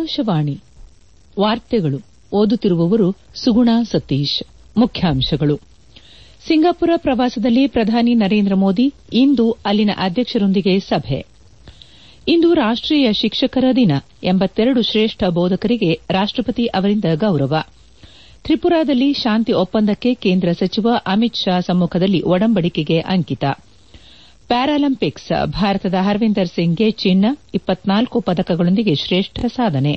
ಆಕಾಶವಾಣಿ ವಾರ್ತೆಗಳು ಓದುತ್ತಿರುವವರು ಸುಗುಣಾ ಸತೀಶ್ ಮುಖ್ಯಾಂಶಗಳು ಸಿಂಗಾಪುರ ಪ್ರವಾಸದಲ್ಲಿ ಪ್ರಧಾನಿ ನರೇಂದ್ರ ಮೋದಿ ಇಂದು ಅಲ್ಲಿನ ಅಧ್ಯಕ್ಷರೊಂದಿಗೆ ಸಭೆ ಇಂದು ರಾಷ್ಟೀಯ ಶಿಕ್ಷಕರ ದಿನ ಎಂಬತ್ತೆರಡು ಶ್ರೇಷ್ಠ ಬೋಧಕರಿಗೆ ರಾಷ್ಟಪತಿ ಅವರಿಂದ ಗೌರವ ತ್ರಿಪುರಾದಲ್ಲಿ ಶಾಂತಿ ಒಪ್ಪಂದಕ್ಕೆ ಕೇಂದ್ರ ಸಚಿವ ಅಮಿತ್ ಶಾ ಸಮ್ಮುಖದಲ್ಲಿ ಒಡಂಬಡಿಕೆಗೆ ಅಂಕಿತ ಪ್ಯಾರಾಲಿಂಪಿಕ್ಸ್ ಭಾರತದ ಹರ್ವಿಂದರ್ ಸಿಂಗ್ಗೆ ಚಿನ್ನ ಇಪ್ಪತ್ನಾಲ್ಕು ಪದಕಗಳೊಂದಿಗೆ ಶ್ರೇಷ್ಠ ಸಾಧನೆ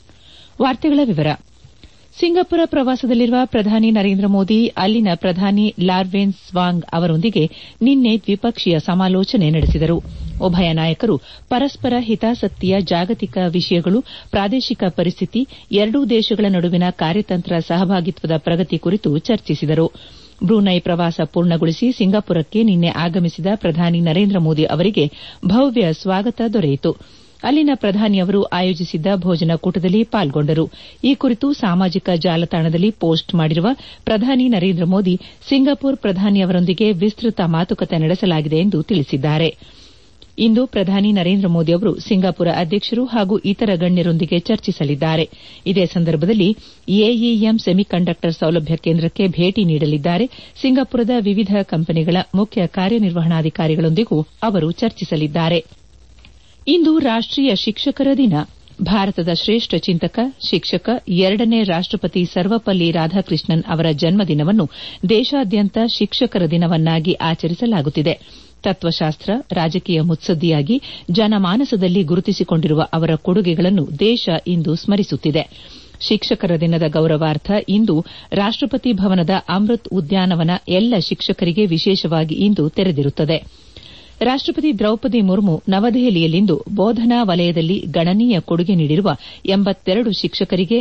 ಸಿಂಗಾಪುರ ಪ್ರವಾಸದಲ್ಲಿರುವ ಪ್ರಧಾನಿ ನರೇಂದ್ರ ಮೋದಿ ಅಲ್ಲಿನ ಪ್ರಧಾನಿ ಲಾರ್ವೇನ್ ಸ್ವಾಂಗ್ ಅವರೊಂದಿಗೆ ನಿನ್ನೆ ದ್ವಿಪಕ್ಷೀಯ ಸಮಾಲೋಚನೆ ನಡೆಸಿದರು ಉಭಯ ನಾಯಕರು ಪರಸ್ಪರ ಹಿತಾಸಕ್ತಿಯ ಜಾಗತಿಕ ವಿಷಯಗಳು ಪ್ರಾದೇಶಿಕ ಪರಿಸ್ಥಿತಿ ಎರಡೂ ದೇಶಗಳ ನಡುವಿನ ಕಾರ್ಯತಂತ್ರ ಸಹಭಾಗಿತ್ವದ ಪ್ರಗತಿ ಕುರಿತು ಚರ್ಚಿಸಿದರು ಬ್ರೂನೈ ಪ್ರವಾಸ ಪೂರ್ಣಗೊಳಿಸಿ ಸಿಂಗಾಪುರಕ್ಕೆ ನಿನ್ನೆ ಆಗಮಿಸಿದ ಪ್ರಧಾನಿ ನರೇಂದ್ರ ಮೋದಿ ಅವರಿಗೆ ಭವ್ಯ ಸ್ವಾಗತ ದೊರೆಯಿತು ಅಲ್ಲಿನ ಪ್ರಧಾನಿಯವರು ಆಯೋಜಿಸಿದ್ದ ಭೋಜನ ಕೂಟದಲ್ಲಿ ಪಾಲ್ಗೊಂಡರು ಈ ಕುರಿತು ಸಾಮಾಜಿಕ ಜಾಲತಾಣದಲ್ಲಿ ಪೋಸ್ಟ್ ಮಾಡಿರುವ ಪ್ರಧಾನಿ ನರೇಂದ್ರ ಮೋದಿ ಸಿಂಗಾಪುರ್ ಪ್ರಧಾನಿಯವರೊಂದಿಗೆ ವಿಸ್ತೃತ ಮಾತುಕತೆ ನಡೆಸಲಾಗಿದೆ ಎಂದು ತಿಳಿಸಿದ್ದಾರೆ ಇಂದು ಪ್ರಧಾನಿ ನರೇಂದ್ರ ಮೋದಿ ಅವರು ಸಿಂಗಾಪುರ ಅಧ್ಯಕ್ಷರು ಹಾಗೂ ಇತರ ಗಣ್ಯರೊಂದಿಗೆ ಚರ್ಚಿಸಲಿದ್ದಾರೆ ಇದೇ ಸಂದರ್ಭದಲ್ಲಿ ಎಇಎಂ ಸೆಮಿಕಂಡಕ್ಟರ್ ಸೌಲಭ್ಯ ಕೇಂದ್ರಕ್ಕೆ ಭೇಟಿ ನೀಡಲಿದ್ದಾರೆ ಸಿಂಗಾಪುರದ ವಿವಿಧ ಕಂಪನಿಗಳ ಮುಖ್ಯ ಕಾರ್ಯನಿರ್ವಹಣಾಧಿಕಾರಿಗಳೊಂದಿಗೂ ಅವರು ಚರ್ಚಿಸಲಿದ್ದಾರೆ ಇಂದು ರಾಷ್ಟೀಯ ಶಿಕ್ಷಕರ ದಿನ ಭಾರತದ ಶ್ರೇಷ್ಠ ಚಿಂತಕ ಶಿಕ್ಷಕ ಎರಡನೇ ರಾಷ್ಟಪತಿ ಸರ್ವಪಲ್ಲಿ ರಾಧಾಕೃಷ್ಣನ್ ಅವರ ಜನ್ಮದಿನವನ್ನು ದೇಶಾದ್ಯಂತ ಶಿಕ್ಷಕರ ದಿನವನ್ನಾಗಿ ಆಚರಿಸಲಾಗುತ್ತಿದೆ ತತ್ವಶಾಸ್ತ್ರ ರಾಜಕೀಯ ಮುತ್ಸದ್ದಿಯಾಗಿ ಜನಮಾನಸದಲ್ಲಿ ಗುರುತಿಸಿಕೊಂಡಿರುವ ಅವರ ಕೊಡುಗೆಗಳನ್ನು ದೇಶ ಇಂದು ಸ್ಮರಿಸುತ್ತಿದೆ ಶಿಕ್ಷಕರ ದಿನದ ಗೌರವಾರ್ಥ ಇಂದು ರಾಷ್ಟಪತಿ ಭವನದ ಅಮೃತ್ ಉದ್ಯಾನವನ ಎಲ್ಲ ಶಿಕ್ಷಕರಿಗೆ ವಿಶೇಷವಾಗಿ ಇಂದು ತೆರೆದಿರುತ್ತದೆ ರಾಷ್ಟಪತಿ ದ್ರೌಪದಿ ಮುರ್ಮು ನವದೆಹಲಿಯಲ್ಲಿಂದು ಬೋಧನಾ ವಲಯದಲ್ಲಿ ಗಣನೀಯ ಕೊಡುಗೆ ನೀಡಿರುವ ಎಂಬತ್ತೆರಡು ಶಿಕ್ಷಕರಿಗೆ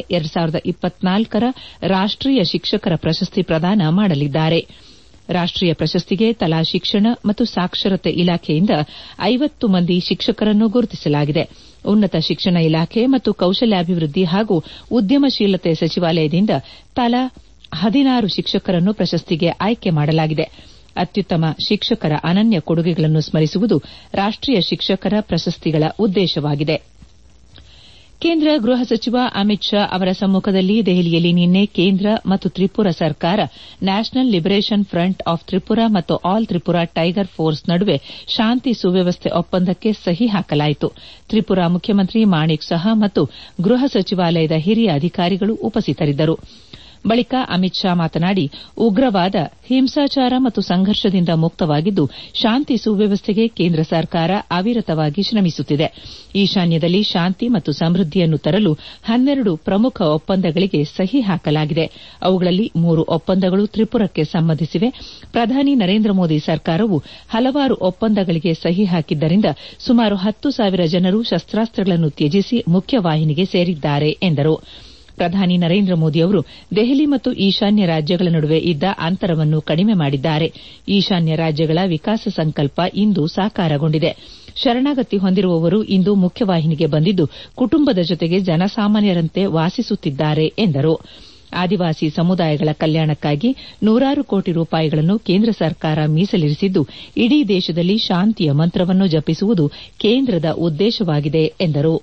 ರ ರಾಷ್ಟೀಯ ಶಿಕ್ಷಕರ ಪ್ರಶಸ್ತಿ ಪ್ರದಾನ ಮಾಡಲಿದ್ದಾರೆ ರಾಷ್ಟೀಯ ಪ್ರಶಸ್ತಿಗೆ ತಲಾ ಶಿಕ್ಷಣ ಮತ್ತು ಸಾಕ್ಷರತೆ ಇಲಾಖೆಯಿಂದ ಐವತ್ತು ಮಂದಿ ಶಿಕ್ಷಕರನ್ನು ಗುರುತಿಸಲಾಗಿದೆ ಉನ್ನತ ಶಿಕ್ಷಣ ಇಲಾಖೆ ಮತ್ತು ಕೌಶಲ್ಯಾಭಿವೃದ್ಧಿ ಹಾಗೂ ಉದ್ಯಮಶೀಲತೆ ಸಚಿವಾಲಯದಿಂದ ತಲಾ ಹದಿನಾರು ಶಿಕ್ಷಕರನ್ನು ಪ್ರಶಸ್ತಿಗೆ ಆಯ್ಕೆ ಮಾಡಲಾಗಿದೆ ಅತ್ಯುತ್ತಮ ಶಿಕ್ಷಕರ ಅನನ್ಯ ಕೊಡುಗೆಗಳನ್ನು ಸ್ಮರಿಸುವುದು ರಾಷ್ಟೀಯ ಶಿಕ್ಷಕರ ಪ್ರಶಸ್ತಿಗಳ ಉದ್ದೇಶವಾಗಿದೆ ಕೇಂದ್ರ ಗೃಹ ಸಚಿವ ಅಮಿತ್ ಶಾ ಅವರ ಸಮ್ಮುಖದಲ್ಲಿ ದೆಹಲಿಯಲ್ಲಿ ನಿನ್ನೆ ಕೇಂದ್ರ ಮತ್ತು ತ್ರಿಪುರ ಸರ್ಕಾರ National Liberation Front of Tripura ಮತ್ತು ಆಲ್ ತ್ರಿಪುರಾ ಟೈಗರ್ ಫೋರ್ಸ್ ನಡುವೆ ಶಾಂತಿ ಸುವ್ಯವಸ್ಥೆ ಒಪ್ಪಂದಕ್ಕೆ ಸಹಿ ಹಾಕಲಾಯಿತು ತ್ರಿಪುರಾ ಮುಖ್ಯಮಂತ್ರಿ ಮಾಣಿಕ್ ಸಹಾ ಮತ್ತು ಗೃಹ ಸಚಿವಾಲಯದ ಹಿರಿಯ ಅಧಿಕಾರಿಗಳು ಉಪಸ್ಥಿತರಿದ್ದರು ಬಳಿಕ ಅಮಿತ್ ಶಾ ಮಾತನಾಡಿ ಉಗ್ರವಾದ ಹಿಂಸಾಚಾರ ಮತ್ತು ಸಂಘರ್ಷದಿಂದ ಮುಕ್ತವಾಗಿದ್ದು ಶಾಂತಿ ಸುವ್ಯವಸ್ಥೆಗೆ ಕೇಂದ್ರ ಸರ್ಕಾರ ಅವಿರತವಾಗಿ ಶ್ರಮಿಸುತ್ತಿದೆ ಈಶಾನ್ಯದಲ್ಲಿ ಶಾಂತಿ ಮತ್ತು ಸಮೃದ್ಧಿಯನ್ನು ತರಲು ಹನ್ನೆರಡು ಪ್ರಮುಖ ಒಪ್ಪಂದಗಳಿಗೆ ಸಹಿ ಹಾಕಲಾಗಿದೆ ಅವುಗಳಲ್ಲಿ ಮೂರು ಒಪ್ಪಂದಗಳು ತ್ರಿಪುರಕ್ಕೆ ಸಂಬಂಧಿಸಿವೆ ಪ್ರಧಾನಿ ನರೇಂದ್ರ ಮೋದಿ ಸರ್ಕಾರವು ಹಲವಾರು ಒಪ್ಪಂದಗಳಿಗೆ ಸಹಿ ಹಾಕಿದ್ದರಿಂದ ಸುಮಾರು ಹತ್ತು ಸಾವಿರ ಜನರು ಶಸ್ತಾಸ್ತ್ರಗಳನ್ನು ತ್ಯಜಿಸಿ ಮುಖ್ಯವಾಹಿನಿಗೆ ಸೇರಿದ್ದಾರೆ ಎಂದರು ಪ್ರಧಾನಿ ನರೇಂದ್ರ ಮೋದಿ ಅವರು ದೆಹಲಿ ಮತ್ತು ಈಶಾನ್ಯ ರಾಜ್ಯಗಳ ನಡುವೆ ಇದ್ದ ಅಂತರವನ್ನು ಕಡಿಮೆ ಮಾಡಿದ್ದಾರೆ ಈಶಾನ್ಯ ರಾಜ್ಯಗಳ ವಿಕಾಸ ಸಂಕಲ್ಪ ಇಂದು ಸಾಕಾರಗೊಂಡಿದೆ ಶರಣಾಗತಿ ಹೊಂದಿರುವವರು ಇಂದು ಮುಖ್ಯವಾಹಿನಿಗೆ ಬಂದಿದ್ದು ಕುಟುಂಬದ ಜೊತೆಗೆ ಜನಸಾಮಾನ್ಯರಂತೆ ವಾಸಿಸುತ್ತಿದ್ದಾರೆ ಎಂದರು ಆದಿವಾಸಿ ಸಮುದಾಯಗಳ ಕಲ್ಯಾಣಕ್ಕಾಗಿ ನೂರಾರು ಕೋಟಿ ರೂಪಾಯಿಗಳನ್ನು ಕೇಂದ್ರ ಸರ್ಕಾರ ಮೀಸಲಿರಿಸಿದ್ದು ಇಡೀ ದೇಶದಲ್ಲಿ ಶಾಂತಿಯ ಮಂತ್ರವನ್ನು ಜಪಿಸುವುದು ಕೇಂದ್ರದ ಉದ್ದೇಶವಾಗಿದೆ ಎಂದರು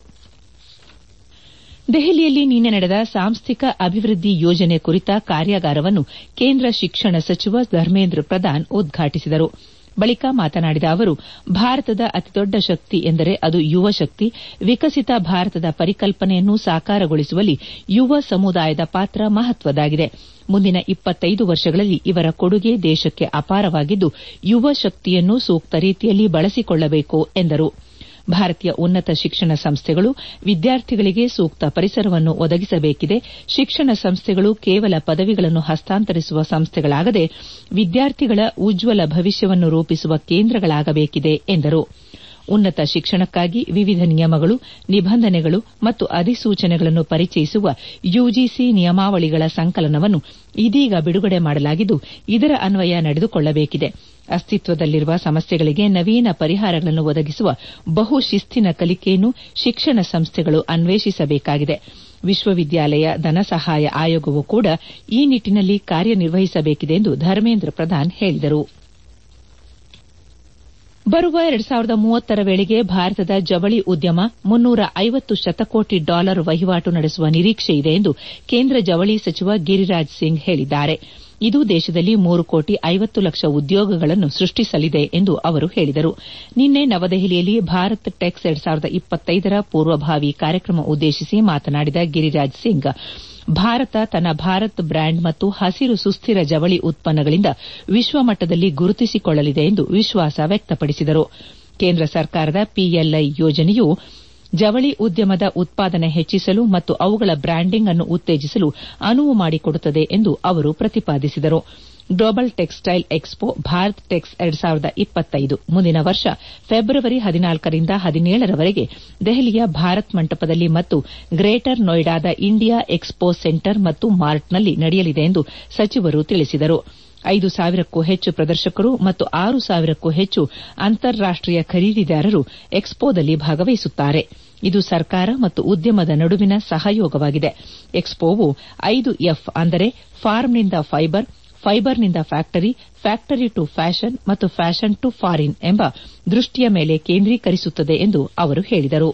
ದೆಹಲಿಯಲ್ಲಿ ನಿನ್ನೆ ನಡೆದ ಸಾಂಸ್ಥಿಕ ಅಭಿವೃದ್ಧಿ ಯೋಜನೆ ಕುರಿತ ಕಾರ್ಯಾಗಾರವನ್ನು ಕೇಂದ್ರ ಶಿಕ್ಷಣ ಸಚಿವ ಧರ್ಮೇಂದ್ರ ಪ್ರಧಾನ್ ಉದ್ಘಾಟಿಸಿದರು ಬಳಿಕ ಮಾತನಾಡಿದ ಅವರು ಭಾರತದ ಅತಿದೊಡ್ಡ ಶಕ್ತಿ ಎಂದರೆ ಅದು ಯುವ ಶಕ್ತಿ ವಿಕಸಿತ ಭಾರತದ ಪರಿಕಲ್ಪನೆಯನ್ನು ಸಾಕಾರಗೊಳಿಸುವಲ್ಲಿ ಯುವ ಸಮುದಾಯದ ಪಾತ್ರ ಮಹತ್ವದಾಗಿದೆ ಮುಂದಿನ ಇಪ್ಪತ್ತೈದು ವರ್ಷಗಳಲ್ಲಿ ಇವರ ಕೊಡುಗೆ ದೇಶಕ್ಕೆ ಅಪಾರವಾಗಿದ್ದು ಯುವ ಶಕ್ತಿಯನ್ನು ಸೂಕ್ತ ರೀತಿಯಲ್ಲಿ ಬಳಸಿಕೊಳ್ಳಬೇಕು ಎಂದರು ಭಾರತೀಯ ಉನ್ನತ ಶಿಕ್ಷಣ ಸಂಸ್ಥೆಗಳು ವಿದ್ಯಾರ್ಥಿಗಳಿಗೆ ಸೂಕ್ತ ಪರಿಸರವನ್ನು ಒದಗಿಸಬೇಕಿದೆ ಶಿಕ್ಷಣ ಸಂಸ್ಥೆಗಳು ಕೇವಲ ಪದವಿಗಳನ್ನು ಹಸ್ತಾಂತರಿಸುವ ಸಂಸ್ಥೆಗಳಾಗದೆ ವಿದ್ಯಾರ್ಥಿಗಳ ಉಜ್ವಲ ಭವಿಷ್ಯವನ್ನು ರೂಪಿಸುವ ಕೇಂದ್ರಗಳಾಗಬೇಕಿದೆ ಎಂದರು ಉನ್ನತ ಶಿಕ್ಷಣಕ್ಕಾಗಿ ವಿವಿಧ ನಿಯಮಗಳು ನಿಬಂಧನೆಗಳು ಮತ್ತು ಅಧಿಸೂಚನೆಗಳನ್ನು ಪರಿಚಯಿಸುವ ಯುಜಿಸಿ ನಿಯಮಾವಳಿಗಳ ಸಂಕಲನವನ್ನು ಇದೀಗ ಬಿಡುಗಡೆ ಮಾಡಲಾಗಿದ್ದು ಇದರ ಅನ್ವಯ ನಡೆದುಕೊಳ್ಳಬೇಕಿದೆ ಅಸ್ತಿತ್ವದಲ್ಲಿರುವ ಸಮಸ್ಯೆಗಳಿಗೆ ನವೀನ ಪರಿಹಾರಗಳನ್ನು ಒದಗಿಸುವ ಬಹು ಶಿಸ್ತಿನ ಕಲಿಕೆಯನ್ನು ಶಿಕ್ಷಣ ಸಂಸ್ಥೆಗಳು ಅನ್ವೇಷಿಸಬೇಕಾಗಿದೆ ವಿಶ್ವವಿದ್ಯಾಲಯ ಧನಸಹಾಯ ಆಯೋಗವೂ ಕೂಡ ಈ ನಿಟ್ಟಿನಲ್ಲಿ ಕಾರ್ಯನಿರ್ವಹಿಸಬೇಕಿದೆ ಎಂದು ಧರ್ಮೇಂದ್ರ ಪ್ರಧಾನ್ ಹೇಳಿದರು ಬರುವ ಎರಡ್ ಸಾವಿರದ ಮೂವತ್ತರ ವೇಳೆಗೆ ಭಾರತದ ಜವಳಿ ಉದ್ಯಮ ಮುನ್ನೂರ ಐವತ್ತು ಶತಕೋಟಿ ಡಾಲರ್ ವಹಿವಾಟು ನಡೆಸುವ ನಿರೀಕ್ಷೆ ಇದೆ ಎಂದು ಕೇಂದ್ರ ಜವಳಿ ಸಚಿವ ಗಿರಿರಾಜ್ ಸಿಂಗ್ ಹೇಳಿದ್ದಾರೆ ಇದು ದೇಶದಲ್ಲಿ ಮೂರು ಕೋಟಿ ಐವತ್ತು ಲಕ್ಷ ಉದ್ಯೋಗಗಳನ್ನು ಸೃಷ್ಟಿಸಲಿದೆ ಎಂದು ಅವರು ಹೇಳಿದರು ನಿನ್ನೆ ನವದೆಹಲಿಯಲ್ಲಿ ಭಾರತ್ ಟೆಕ್ಸ್ ಎರಡ್ ಸಾವಿರದ ಇಪ್ಪತ್ತೈದರ ಪೂರ್ವಭಾವಿ ಕಾರ್ಯಕ್ರಮ ಉದ್ದೇಶಿಸಿ ಮಾತನಾಡಿದ ಗಿರಿರಾಜ್ ಸಿಂಗ್ ಭಾರತ ತನ್ನ ಭಾರತ್ ಬ್ರ್ಯಾಂಡ್ ಮತ್ತು ಹಸಿರು ಸುಸ್ಥಿರ ಜವಳಿ ಉತ್ಪನ್ನಗಳಿಂದ ವಿಶ್ವಮಟ್ಟದಲ್ಲಿ ಗುರುತಿಸಿಕೊಳ್ಳಲಿದೆ ಎಂದು ವಿಶ್ವಾಸ ವ್ಯಕ್ತಪಡಿಸಿದರು ಕೇಂದ್ರ ಸರ್ಕಾರದ ಪಿಎಲ್ಐ ಯೋಜನೆಯು ಜವಳಿ ಉದ್ಯಮದ ಉತ್ಪಾದನೆ ಹೆಚ್ಚಿಸಲು ಮತ್ತು ಅವುಗಳ ಬ್ರ್ಯಾಂಡಿಂಗ್ ಅನ್ನು ಉತ್ತೇಜಿಸಲು ಅನುವು ಮಾಡಿಕೊಡುತ್ತದೆ ಎಂದು ಅವರು ಪ್ರತಿಪಾದಿಸಿದರು Global Textile Expo Bharat Tex ಎರಡ್ ಸಾವಿರದ ಇಪ್ಪತ್ತೈದು ಮುಂದಿನ ವರ್ಷ ಫೆಬ್ರವರಿ ಹದಿನಾಲ್ಕರಿಂದ ಹದಿನೇಳರವರೆಗೆ ದೆಹಲಿಯ ಭಾರತ್ ಮಂಟಪದಲ್ಲಿ ಮತ್ತು ಗ್ರೇಟರ್ ನೋಯ್ಡಾದ ಇಂಡಿಯಾ ಎಕ್ಸ್ಪೋ ಸೆಂಟರ್ ಮತ್ತು ಮಾರ್ಟ್ನಲ್ಲಿ ನಡೆಯಲಿದೆ ಎಂದು ಸಚಿವರು ತಿಳಿಸಿದರು ಐದು ಸಾವಿರಕ್ಕೂ ಹೆಚ್ಚು ಪ್ರದರ್ಶಕರು ಮತ್ತು ಆರು ಸಾವಿರಕ್ಕೂ ಹೆಚ್ಚು ಅಂತಾರಾಷ್ಟೀಯ ಖರೀದಿದಾರರು ಎಕ್ಸ್ಪೋದಲ್ಲಿ ಭಾಗವಹಿಸುತ್ತಾರೆ ಇದು ಸರ್ಕಾರ ಮತ್ತು ಉದ್ಯಮದ ನಡುವಿನ ಸಹಯೋಗವಾಗಿದೆ ಎಕ್ಸ್ಪೋವು ಐದು ಎಫ್ ಅಂದರೆ ಫಾರ್ಮ್ನಿಂದ ಫೈಬರ್ ಫೈಬರ್ನಿಂದ ಫ್ಯಾಕ್ಟರಿ ಫ್ಯಾಕ್ಟರಿ ಟು ಫ್ಯಾಷನ್ ಮತ್ತು ಫ್ಯಾಷನ್ ಟು ಫಾರಿನ್ ಎಂಬ ದೃಷ್ಟಿಯ ಮೇಲೆ ಕೇಂದ್ರೀಕರಿಸುತ್ತದೆ ಎಂದು ಅವರು ಹೇಳಿದರು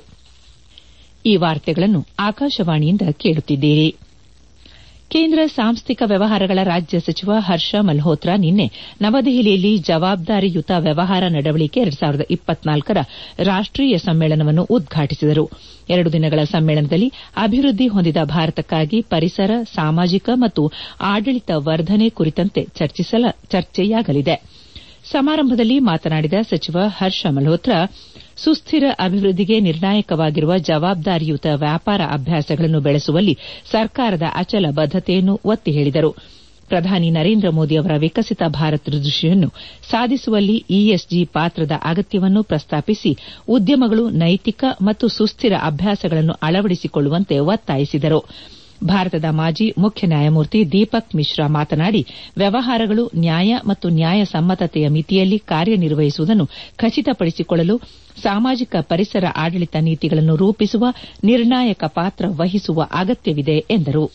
ಈ ವಾರ್ತೆಗಳನ್ನು ಆಕಾಶವಾಣಿಯಿಂದ ಕೇಳುತ್ತಿದ್ದೀರಿ ಕೇಂದ್ರ ಸಾಂಸ್ಥಿಕ ವ್ಯವಹಾರಗಳ ರಾಜ್ಯ ಸಚಿವ ಹರ್ಷ ಮಲ್ಹೋತ್ರಾ ನಿನ್ನೆ ನವದೆಹಲಿಯಲ್ಲಿ ಜವಾಬ್ದಾರಿಯುತ ವ್ಯವಹಾರ ನಡವಳಿಕೆ ಎರಡ್ ಸಾವಿರದ ಇಪ್ಪತ್ನಾಲ್ಕರ ರಾಷ್ಟೀಯ ಸಮ್ಮೇಳನವನ್ನು ಉದ್ಘಾಟಿಸಿದರು ಎರಡು ದಿನಗಳ ಸಮ್ಮೇಳನದಲ್ಲಿ ಅಭಿವೃದ್ಧಿ ಹೊಂದಿದ ಭಾರತಕ್ಕಾಗಿ ಪರಿಸರ ಸಾಮಾಜಿಕ ಮತ್ತು ಆಡಳಿತ ವರ್ಧನೆ ಕುರಿತಂತೆ ಚರ್ಚೆಯಾಗಲಿದೆ ಸಮಾರಂಭದಲ್ಲಿ ಮಾತನಾಡಿದ ಸಚಿವ ಹರ್ಷ ಮಲ್ಹೋತ್ರಾ ಸುಸ್ಥಿರ ಅಭಿವೃದ್ಧಿಗೆ ನಿರ್ಣಾಯಕವಾಗಿರುವ ಜವಾಬ್ದಾರಿಯುತ ವ್ಯಾಪಾರ ಅಭ್ಯಾಸಗಳನ್ನು ಬೆಳೆಸುವಲ್ಲಿ ಸರ್ಕಾರದ ಅಚಲ ಬದ್ದತೆಯನ್ನು ಒತ್ತಿ ಹೇಳಿದರು ಪ್ರಧಾನಿ ನರೇಂದ್ರ ಮೋದಿ ಅವರ ವಿಕಸಿತ ಭಾರತ್ ದೃಷ್ಟಿಯನ್ನು ಸಾಧಿಸುವಲ್ಲಿ ಇಎಸ್ಜಿ ಪಾತ್ರದ ಅಗತ್ಯವನ್ನು ಪ್ರಸ್ತಾಪಿಸಿ ಉದ್ಯಮಗಳು ನೈತಿಕ ಮತ್ತು ಸುಸ್ಥಿರ ಅಭ್ಯಾಸಗಳನ್ನು ಅಳವಡಿಸಿಕೊಳ್ಳುವಂತೆ ಒತ್ತಾಯಿಸಿದರು ಭಾರತದ ಮಾಜಿ ಮುಖ್ಯ ನ್ಯಾಯಮೂರ್ತಿ ದೀಪಕ್ ಮಿಶ್ರಾ ಮಾತನಾಡಿ ವ್ಯವಹಾರಗಳು ನ್ಯಾಯ ಮತ್ತು ನ್ಯಾಯಸಮ್ಮತತೆಯ ಮಿತಿಯಲ್ಲಿ ಕಾರ್ಯನಿರ್ವಹಿಸುವುದನ್ನು ಖಚಿತಪಡಿಸಿಕೊಳ್ಳಲು ಸಾಮಾಜಿಕ ಪರಿಸರ ಆಡಳಿತ ನೀತಿಗಳನ್ನು ರೂಪಿಸುವ ನಿರ್ಣಾಯಕ ಪಾತ್ರ ವಹಿಸುವ ಅಗತ್ಯವಿದೆ ಎಂದರು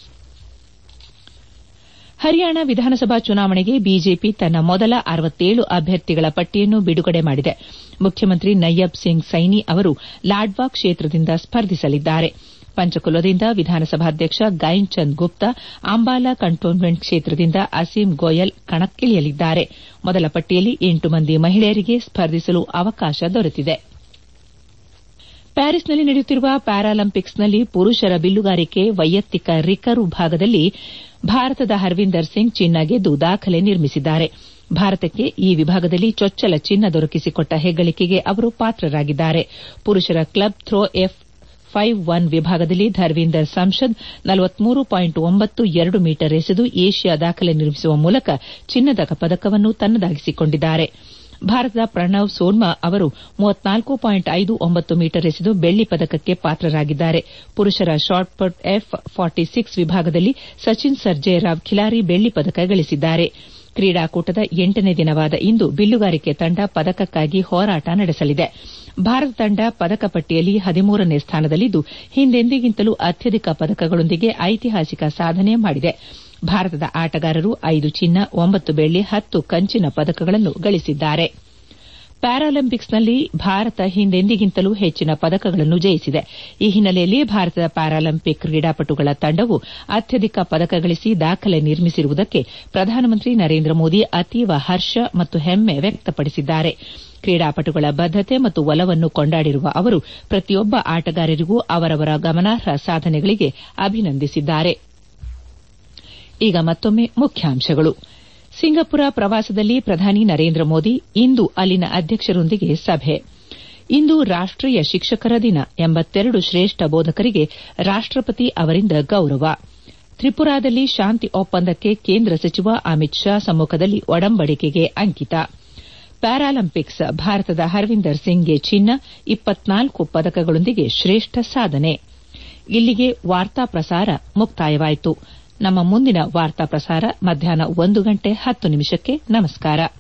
ಹರಿಯಾಣ ವಿಧಾನಸಭಾ ಚುನಾವಣೆಗೆ ಬಿಜೆಪಿ ತನ್ನ ಮೊದಲ ಅರವತ್ತೇಳು ಅಭ್ಯರ್ಥಿಗಳ ಪಟ್ಟಿಯನ್ನು ಬಿಡುಗಡೆ ಮಾಡಿದೆ ಮುಖ್ಯಮಂತ್ರಿ ನಯ್ಯಬ್ ಸಿಂಗ್ ಸೈನಿ ಅವರು ಲಾಡ್ವಾ ಕ್ಷೇತ್ರದಿಂದ ಸ್ಪರ್ಧಿಸಲಿದ್ದಾರೆ ಪಂಚಕುಲದಿಂದ ವಿಧಾನಸಭಾಧ್ಯಕ್ಷ ಗೈನ್ ಚಂದ್ ಗುಪ್ತಾ ಅಂಬಾಲಾ ಕಂಟೋನ್ಮೆಂಟ್ ಕ್ಷೇತ್ರದಿಂದ ಅಸೀಂ ಗೋಯಲ್ ಕಣಕ್ಕಿಳಿಯಲಿದ್ದಾರೆ ಮೊದಲ ಪಟ್ಟಿಯಲ್ಲಿ ಎಂಟು ಮಂದಿ ಮಹಿಳೆಯರಿಗೆ ಸ್ಪರ್ಧಿಸಲು ಅವಕಾಶ ದೊರೆತಿದೆ ಪ್ಯಾರಿಸ್ನಲ್ಲಿ ನಡೆಯುತ್ತಿರುವ ಪ್ಯಾರಾಲಿಂಪಿಕ್ಸ್ನಲ್ಲಿ ಪುರುಷರ ಬಿಲ್ಲುಗಾರಿಕೆ ವೈಯಕ್ತಿಕ ರಿಕರ್ವ್ ವಿಭಾಗದಲ್ಲಿ ಭಾರತದ ಹರ್ವಿಂದರ್ ಸಿಂಗ್ ಚಿನ್ನ ಗೆದ್ದು ದಾಖಲೆ ನಿರ್ಮಿಸಿದ್ದಾರೆ ಭಾರತಕ್ಕೆ ಈ ವಿಭಾಗದಲ್ಲಿ ಚೊಚ್ಚಲ ಚಿನ್ನ ದೊರಕಿಸಿಕೊಟ್ಟ ಹೆಗ್ಗಳಿಕೆಗೆ ಅವರು ಪಾತ್ರರಾಗಿದ್ದಾರೆ ಪುರುಷರ club throw F five one ವಿಭಾಗದಲ್ಲಿ ಧರ್ವೀಂದರ್ ಸಂಸದ್ ಎರಡು ಮೀಟರ್ ಎಸೆದು ಏಷ್ಯಾ ದಾಖಲೆ ನಿರ್ಮಿಸುವ ಮೂಲಕ ಚಿನ್ನದ ಪದಕವನ್ನು ತನ್ನದಾಗಿಸಿಕೊಂಡಿದ್ದಾರೆ ಭಾರತದ ಪ್ರಣವ್ ಸೋನ್ಮಾ ಅವರು ಮೀಟರ್ ಎಸೆದು ಬೆಳ್ಳಿ ಪದಕಕ್ಕೆ ಪಾತ್ರರಾಗಿದ್ದಾರೆ ಪುರುಷರ ಶಾಟ್ಪುಟ್ ಎಫ್ ಫಾರ್ಟಿ ಸಿಕ್ಸ್ ವಿಭಾಗದಲ್ಲಿ ಸಚಿನ್ ಸರ್ಜೇರಾವ್ ಖಿಲಾರಿ ಬೆಳ್ಳಿ ಪದಕ ಗಳಿಸಿದ್ದಾರೆ ಕ್ರೀಡಾಕೂಟದ ಎಂಟನೇ ದಿನವಾದ ಇಂದು ಬಿಲ್ಲುಗಾರಿಕೆ ತಂಡ ಪದಕಕ್ಕಾಗಿ ಹೋರಾಟ ನಡೆಸಲಿದೆ ಭಾರತ ತಂಡ ಪದಕ ಪಟ್ಟಿಯಲ್ಲಿ ಹದಿಮೂರನೇ ಸ್ಥಾನದಲ್ಲಿದ್ದು ಹಿಂದೆಂದಿಗಿಂತಲೂ ಅತ್ಯಧಿಕ ಪದಕಗಳೊಂದಿಗೆ ಐತಿಹಾಸಿಕ ಸಾಧನೆ ಮಾಡಿದೆ ಭಾರತದ ಆಟಗಾರರು ಐದು ಚಿನ್ನ ಒಂಬತ್ತು ಬೆಳ್ಳಿ ಹತ್ತು ಕಂಚಿನ ಪದಕಗಳನ್ನು ಗಳಿಸಿದ್ದಾರೆ ಪ್ಯಾರಾಲಿಂಪಿಕ್ಸ್ನಲ್ಲಿ ಭಾರತ ಹಿಂದೆಂದಿಗಿಂತಲೂ ಹೆಚ್ಚಿನ ಪದಕಗಳನ್ನು ಜಯಿಸಿದೆ ಈ ಹಿನ್ನೆಲೆಯಲ್ಲಿ ಭಾರತದ ಪ್ಯಾರಾಲಿಂಪಿಕ್ ಕ್ರೀಡಾಪಟುಗಳ ತಂಡವು ಅತ್ಯಧಿಕ ಪದಕ ಗಳಿಸಿ ದಾಖಲೆ ನಿರ್ಮಿಸಿರುವುದಕ್ಕೆ ಪ್ರಧಾನಮಂತ್ರಿ ನರೇಂದ್ರ ಮೋದಿ ಅತೀವ ಹರ್ಷ ಮತ್ತು ಹೆಮ್ಮೆ ವ್ಯಕ್ತಪಡಿಸಿದ್ದಾರೆ ಕ್ರೀಡಾಪಟುಗಳ ಬದ್ದತೆ ಮತ್ತು ಒಲವನ್ನು ಕೊಂಡಾಡಿರುವ ಅವರು ಪ್ರತಿಯೊಬ್ಬ ಆಟಗಾರರಿಗೂ ಅವರವರ ಗಮನಾರ್ಹ ಸಾಧನೆಗಳಿಗೆ ಅಭಿನಂದಿಸಿದ್ದಾರೆ ಈಗ ಮತ್ತೊಮ್ಮೆ ಮುಖ್ಯಾಂಶಗಳು ಸಿಂಗಪುರ ಪ್ರವಾಸದಲ್ಲಿ ಪ್ರಧಾನಿ ನರೇಂದ್ರ ಮೋದಿ ಇಂದು ಅಲ್ಲಿನ ಅಧ್ಯಕ್ಷರೊಂದಿಗೆ ಸಭೆ ಇಂದು ರಾಷ್ಟೀಯ ಶಿಕ್ಷಕರ ದಿನ ಎಂಬತ್ತೆರಡು ಶ್ರೇಷ್ಠ ಬೋಧಕರಿಗೆ ರಾಷ್ಟಪತಿ ಅವರಿಂದ ಗೌರವ ತ್ರಿಪುರಾದಲ್ಲಿ ಶಾಂತಿ ಒಪ್ಪಂದಕ್ಕೆ ಕೇಂದ್ರ ಸಚಿವ ಅಮಿತ್ ಶಾ ಸಮ್ಮುಖದಲ್ಲಿ ಒಡಂಬಡಿಕೆಗೆ ಅಂಕಿತ ಪ್ಯಾರಾಲಿಂಪಿಕ್ಸ್ ಭಾರತದ ಹರ್ವಿಂದರ್ ಸಿಂಗ್ಗೆ ಚಿನ್ನ ಇಪ್ಪತ್ನಾಲ್ಕು ಪದಕಗಳೊಂದಿಗೆ ಶ್ರೇಷ್ಠ ಸಾಧನೆ ಇಲ್ಲಿಗೆ ವಾರ್ತಾ ಪ್ರಸಾರ ಮುಕ್ತಾಯವಾಯಿತು ನಮ್ಮ ಮುಂದಿನ ವಾರ್ತಾ ಪ್ರಸಾರ ಮಧ್ಯಾಹ್ನ ಒಂದು ಗಂಟೆ ಹತ್ತು ನಿಮಿಷಕ್ಕೆ ನಮಸ್ಕಾರ